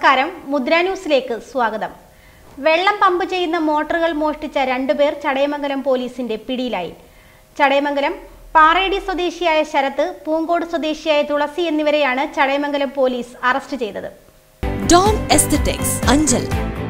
നമസ്കാരം മുദ്ര ന്യൂസിലേക്ക് സ്വാഗതം വെള്ളം പമ്പ് ചെയ്യുന്ന മോട്ടോറുകൾ മോഷ്ടിച്ച രണ്ടുപേർ ചടയമംഗലം പോലീസിന്റെ പിടിയിലായി ചടയമംഗലം പാറേടി സ്വദേശിയായ ശരത്ത് പൂങ്കോട് സ്വദേശിയായ തുളസി എന്നിവരെയാണ് ചടയമംഗലം പോലീസ് അറസ്റ്റ് ചെയ്തത് ഡോൺ എസ്തറ്റിക്സ് അഞ്ചൽ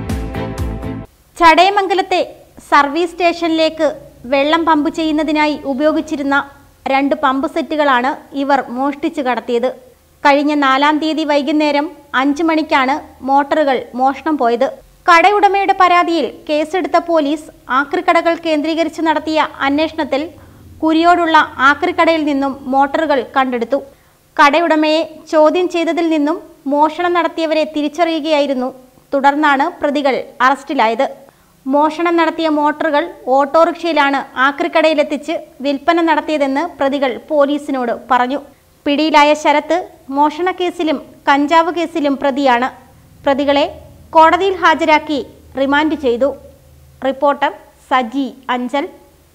ചടയമംഗലത്തെ സർവീസ് സ്റ്റേഷനിലേക്ക് വെള്ളം പമ്പ് ചെയ്യുന്നതിനായി ഉപയോഗിച്ചിരുന്ന രണ്ട് പമ്പ് സെറ്റുകളാണ് ഇവർ മോഷ്ടിച്ചു കടത്തിയത് കഴിഞ്ഞ നാലാം തീയതി വൈകുന്നേരം അഞ്ചു മണിക്കാണ് മോട്ടോറുകൾ മോഷണം പോയത് കടയുടമയുടെ പരാതിയിൽ കേസെടുത്ത പോലീസ് ആക്രിക്കടകൾ കേന്ദ്രീകരിച്ച് നടത്തിയ അന്വേഷണത്തിൽ കുരിയോടുള്ള ആക്രിക്കടയിൽ നിന്നും മോട്ടോറുകൾ കണ്ടെടുത്തു കടയുടമയെ ചോദ്യം ചെയ്തതിൽ നിന്നും മോഷണം നടത്തിയവരെ തിരിച്ചറിയുകയായിരുന്നു തുടർന്നാണ് പ്രതികൾ അറസ്റ്റിലായത് മോഷണം നടത്തിയ മോട്ടോറുകൾ ഓട്ടോറിക്ഷയിലാണ് ആക്രിക്കടയിലെത്തിച്ച് വിൽപ്പന നടത്തിയതെന്ന് പ്രതികൾ പോലീസിനോട് പറഞ്ഞു പിടിയിലായ ശരത്ത് മോഷണക്കേസിലും കഞ്ചാവ് കേസിലും പ്രതിയാണ് പ്രതികളെ കോടതിയിൽ ഹാജരാക്കി റിമാൻഡ് ചെയ്തു റിപ്പോർട്ടർ സജി അഞ്ചൽ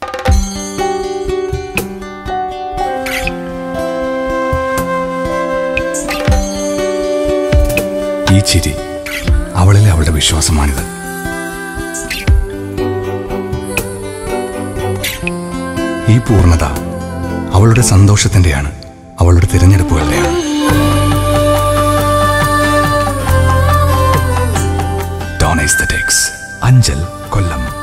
ഈ ചിരി അവളിലെ അവളുടെ വിശ്വാസമാണിത് ഈ പൂർണ്ണത അവളുടെ സന്തോഷത്തിന്റെയാണ് അവളുടെ തിരഞ്ഞെടുപ്പുകളുടെയാണ് ഡോൺ എസ്തറ്റിക്സ് അഞ്ചൽ കൊല്ലം